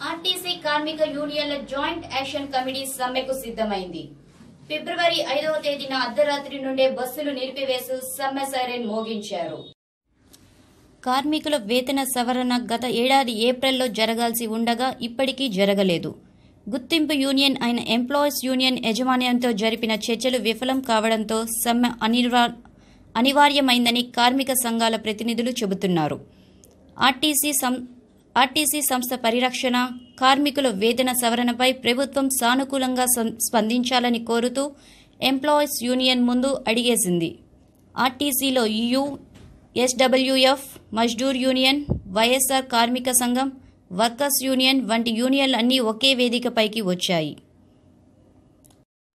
RTC కార్మిక యూనియన్ల joint action committee సమ్మెకు సిద్ధమైంది ఫిబ్రవరి ఐదవ తేదీన అర్ధరాత్రి నుండే బస్సులు నిలిపివేసి సమ్మె సైరన్ మోగించారు కార్మికుల వేతన సవరణ గత ఏడాది ఏప్రిల్లో జరగాల్సి ఉండగా ఇప్పటికీ జరగలేదు గుర్తింపు యూనియన్ అయిన ఎంప్లాయీస్ యూనియన్ యాజమాన్యంతో జరిపిన చర్చలు విఫలం కావడంతో సమ్మె అనిర్వా అనివార్యమైందని కార్మిక సంఘాల ప్రతినిధులు చెబుతున్నారు ఆర్టీసీ సం ఆర్టీసీ సంస్థ పరిరక్షణ కార్మికుల వేతన సవరణపై ప్రభుత్వం సానుకూలంగా సం- స్పందించాలని కోరుతూ ఎంప్లాయీస్ యూనియన్ ముందు అడిగేసింది ఆర్టీసీలో U SWF Mazdoor union YSR కార్మిక సంఘం వర్కర్స్ యూనియన్ వంటి యూనియన్లు అన్నీ ఒకే వేదికపైకి వచ్చాయి